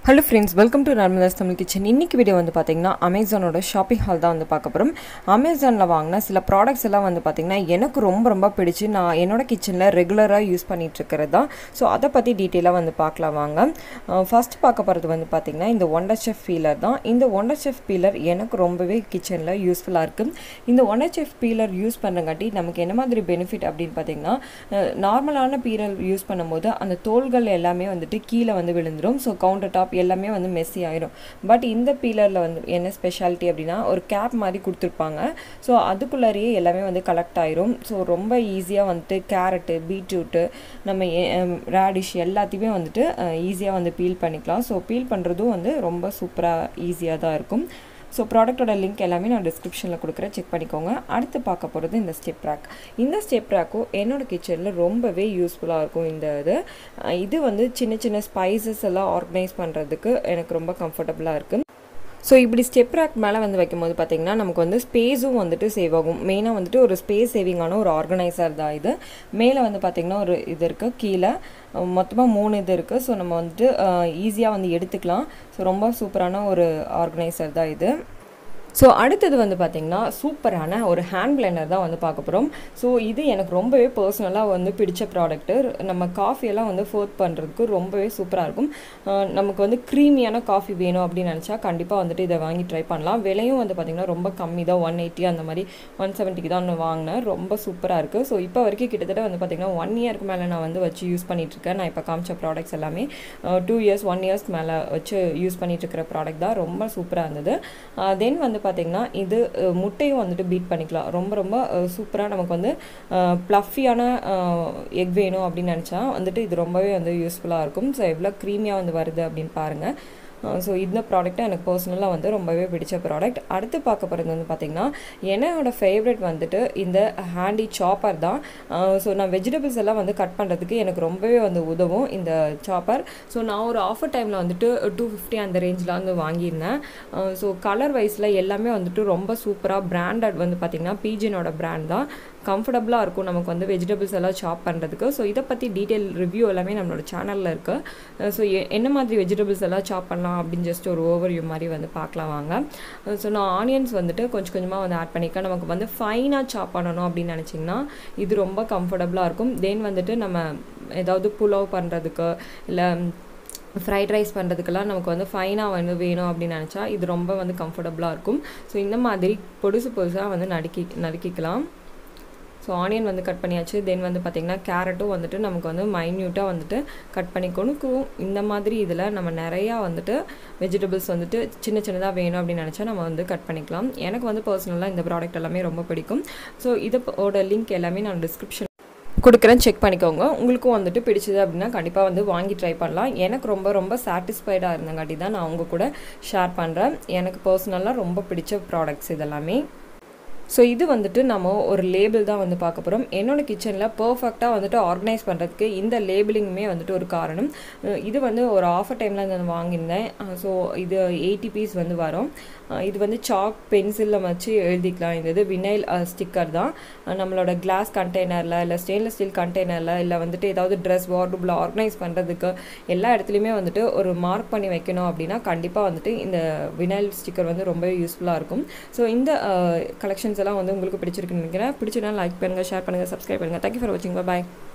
hello friends welcome to Narmada's Tamil kitchen இன்னைக்கு video வந்து பார்த்தீங்கன்னா அமேசானோட ஷாப்பிங் ஹால் தான் வந்து பார்க்க போகிறோம் அமேசானில் வாங்கின சில ப்ராடக்ட்ஸ் எல்லாம் வந்து பார்த்தீங்கன்னா எனக்கு ரொம்ப ரொம்ப பிடிச்சி நான் என்னோட கிச்சனில் ரெகுலராக யூஸ் பண்ணிட்டு இருக்கிறது தான் ஸோ அதை பற்றி டீட்டெயிலாக வந்து பார்க்கலாம் வாங்க ஃபர்ஸ்ட் பார்க்க போகிறது வந்து பார்த்தீங்கன்னா இந்த ஒண்டர் செஃப் பீலர் தான் இந்த ஒண்டர் செஃப் பீலர் எனக்கு ரொம்பவே கிச்சனில் யூஸ்ஃபுல்லாக இருக்குது இந்த ஒண்டர் செஃப் பீலர் யூஸ் பண்ணுறங்காட்டி நமக்கு என்ன மாதிரி பெனிஃபிட் அப்படின்னு பார்த்தீங்கன்னா நார்மலான பீலர் யூஸ் பண்ணும்போது அந்த தோள்கள் எல்லாமே வந்துட்டு கீழே வந்து விழுந்துடும் ஸோ கவுண்டர் டாப் எல்லாமே வந்து மெஸ்ஸி ஆயிரும் பட் இந்த பீலரில் வந்து என்ன ஸ்பெஷாலிட்டி அப்படின்னா ஒரு கேப் மாதிரி கொடுத்துருப்பாங்க ஸோ அதுக்குள்ளாரையே எல்லாமே வந்து கலெக்ட் ஆயிரும் ஸோ ரொம்ப ஈஸியாக வந்துட்டு கேரட்டு பீட்ரூட்டு நம்ம ரேடிஷ் எல்லாத்தையுமே வந்துட்டு ஈஸியாக வந்து பீல் பண்ணிக்கலாம் ஸோ பீல் பண்ணுறதும் வந்து ரொம்ப சூப்பராக ஈஸியாக தான் இருக்கும் ஸோ ப்ராடக்ட்டோட லிங்க் எல்லாமே நான் டிஸ்கிரிப்ஷனில் கொடுக்குறேன் செக் பண்ணிக்கோங்க அடுத்து பார்க்க போகிறது இந்த ஸ்டெப் ரேக் இந்த ஸ்டெப் ரேக்கும் என்னோடய கிச்சனில் ரொம்பவே யூஸ்ஃபுல்லாக இருக்கும் இந்த இது இது வந்து சின்ன சின்ன ஸ்பைசஸ் எல்லாம் ஆர்கனைஸ் பண்ணுறதுக்கு எனக்கு ரொம்ப கம்ஃபர்டபுளாக இருக்குது ஸோ இப்படி ஸ்டெப் ரேக் மேலே வந்து வைக்கும்போது பார்த்திங்கன்னா நமக்கு வந்து ஸ்பேஸும் வந்துட்டு சேவ் ஆகும் மெயினாக வந்துட்டு ஒரு ஸ்பேஸ் சேவிங்கான ஒரு ஆர்கனைசர் தான் இது மேலே வந்து பார்த்திங்கன்னா ஒரு இது இருக்குது கீழே மொத்தமாக மூணு இது இருக்குது ஸோ நம்ம வந்துட்டு ஈஸியாக வந்து எடுத்துக்கலாம் ஸோ ரொம்ப சூப்பரான ஒரு ஆர்கனைசர் தான் இது ஸோ அடுத்தது வந்து பார்த்திங்கன்னா சூப்பரான ஒரு ஹேண்ட் பிளெண்டர் தான் வந்து பார்க்க போகிறோம் ஸோ இது எனக்கு ரொம்பவே பர்சனலாக வந்து பிடிச்ச ப்ராடக்ட்டு நம்ம காஃபியெல்லாம் வந்து ஃபோர்த் பண்ணுறதுக்கு ரொம்பவே சூப்பராக இருக்கும் நமக்கு வந்து க்ரீமியான காஃபி வேணும் அப்படின்னு நினச்சா கண்டிப்பாக வந்துட்டு இதை வாங்கி ட்ரை பண்ணலாம் விலையும் வந்து பார்த்திங்கன்னா ரொம்ப கம்மி தான் ஒன் எயிட்டி அந்த மாதிரி ஒன் செவன்ட்டிக்கு தான் ஒன்று வாங்கினேன் ரொம்ப சூப்பராக இருக்குது ஸோ இப்போ வரைக்கும் கிட்டத்தட்ட வந்து பார்த்திங்கன்னா ஒன் இயருக்கு மேலே நான் வந்து வச்சு யூஸ் பண்ணிகிட்ருக்கேன் நான் இப்போ காமிச்ச ப்ராடக்ட்ஸ் எல்லாமே டூ இயர்ஸ் ஒன் இயர்ஸ்க்கு மேலே வச்சு யூஸ் பண்ணிகிட்ருக்கிற ப்ராடக்ட் தான் ரொம்ப சூப்பராக இருந்தது தென் வந்து பார்த்திங்கன்னா இது முட்டையும் வந்துட்டு பீட் பண்ணிக்கலாம் ரொம்ப ரொம்ப சூப்பராக நமக்கு வந்து ப்ளஃபியான எக் வேணும் அப்படின்னு நினச்சா வந்துட்டு இது ரொம்பவே வந்து யூஸ்ஃபுல்லாக இருக்கும் ஸோ எவ்வளோ க்ரீமியாக வந்து வருது அப்படின்னு பாருங்கள் ஸோ இந்த ப்ராடக்ட்டை எனக்கு பர்சனலாக வந்து ரொம்பவே பிடிச்ச ப்ராடக்ட் அடுத்து பார்க்க போகிறது வந்து பார்த்திங்கன்னா என்னோட ஃபேவரட் வந்துட்டு இந்த ஹேண்டி சாப்பர் தான் ஸோ நான் வெஜிடபிள்ஸ் எல்லாம் வந்து கட் பண்ணுறதுக்கு எனக்கு ரொம்பவே வந்து உதவும் இந்த சாப்பர் ஸோ நான் ஒரு ஆஃபர் டைமில் வந்துட்டு டூ ஃபிஃப்டி அந்த ரேஞ்சில் வந்து வாங்கியிருந்தேன் ஸோ கலர் வைஸில் எல்லாமே வந்துட்டு ரொம்ப சூப்பராக பிராண்டட் வந்து பார்த்திங்கன்னா பீஜினோட பிராண்ட் தான் கம்ஃபர்டபுளாக இருக்கும் நமக்கு வந்து வெஜிடபிள்ஸ் எல்லாம் சாப் பண்ணுறதுக்கு ஸோ இதை பற்றி டீட்டெயில் ரிவ்யூ எல்லாமே நம்மளோட சேனலில் இருக்குது ஸோ என்ன மாதிரி வெஜிடபிள்ஸ் எல்லாம் சாப் பண்ணலாம் அப்படின்னு ஜஸ்ட் ஒரு ஓவர்வியூ மாதிரி வந்து பார்க்கலாம் வாங்க ஸோ நான் ஆனியன்ஸ் வந்துட்டு கொஞ்சம் கொஞ்சமாக வந்து ஆட் பண்ணிக்கேன் நமக்கு வந்து ஃபைனாக சாப் பண்ணணும் அப்படின்னு நினச்சிங்கன்னா இது ரொம்ப கம்ஃபர்டபுளாக இருக்கும் தென் வந்துட்டு நம்ம ஏதாவது புலவ் பண்ணுறதுக்கு இல்லை ஃப்ரைட் ரைஸ் பண்ணுறதுக்கெல்லாம் நமக்கு வந்து ஃபைனாக வந்து வேணும் அப்படின்னு நினச்சா இது ரொம்ப வந்து கம்ஃபர்டபுளாக இருக்கும் ஸோ இந்த மாதிரி பொடுசு பொடுசாக வந்து நறுக்கி நறுக்கிக்கலாம் ஸோ ஆனியன் வந்து கட் பண்ணியாச்சு தென் வந்து பார்த்திங்கன்னா கேரட்டும் வந்துட்டு நமக்கு வந்து மைன்யூட்டாக வந்துட்டு கட் பண்ணி கொடுக்கும் இந்த மாதிரி இதில் நம்ம நிறையா வந்துட்டு வெஜிடபிள்ஸ் வந்துட்டு சின்ன சின்னதாக வேணும் அப்படின்னு நினச்சா நம்ம வந்து கட் பண்ணிக்கலாம் எனக்கு வந்து பர்சனலாக இந்த ப்ராடக்ட் எல்லாமே ரொம்ப பிடிக்கும் ஸோ இதோட லிங்க் எல்லாமே நான் டிஸ்கிரிப்ஷன் கொடுக்குறேன் செக் பண்ணிக்கோங்க உங்களுக்கும் வந்துட்டு பிடிச்சது அப்படின்னா கண்டிப்பாக வந்து வாங்கி ட்ரை பண்ணலாம் எனக்கு ரொம்ப ரொம்ப சாட்டிஸ்ஃபைடாக இருந்தங்காட்டி தான் நான் அவங்க கூட ஷேர் பண்ணுறேன் எனக்கு பர்சனலாக ரொம்ப பிடிச்ச ப்ராடக்ட்ஸ் இதெல்லாமே ஸோ இது வந்துட்டு நம்ம ஒரு லேபிள் தான் வந்து பார்க்க போகிறோம் என்னோடய கிச்சனில் பர்ஃபெக்டாக வந்துட்டு ஆர்கனைஸ் பண்ணுறதுக்கு இந்த லேபிளிங்குமே வந்துட்டு ஒரு காரணம் இது வந்து ஒரு ஆஃபர் டைமில் நான் வாங்கியிருந்தேன் ஸோ இது எயிட்டி பீஸ் வந்து வரும் இது வந்து சாக் பென்சிலில் வச்சு எழுதிக்கலாம் இந்த இது வினைல் ஸ்டிக்கர் தான் நம்மளோட கிளாஸ் கண்டெய்னரில் இல்லை ஸ்டெயின்லெஸ் ஸ்டீல் கண்டெய்னரில் இல்லை வந்துட்டு ஏதாவது ட்ரெஸ் வார்டுபில் ஆர்கனைஸ் பண்ணுறதுக்கு எல்லா இடத்துலையுமே வந்துட்டு ஒரு மார்க் பண்ணி வைக்கணும் அப்படின்னா கண்டிப்பாக வந்துட்டு இந்த வினைல் ஸ்டிக்கர் வந்து ரொம்பவே யூஸ்ஃபுல்லாக இருக்கும் ஸோ இந்த கலெக்ஷன்ஸ் எல்லாம் வந்து உங்களுக்கு பிடிச்சிருக்குன்னு நினைக்கிறேன் பிடிச்சினா லைக் பண்ணுங்கள் ஷேர் பண்ணுங்கள் சப்ஸ்கிரைப் பண்ணுங்கள் தேங்க்யூ ஃபார் வாட்சிங் பாய்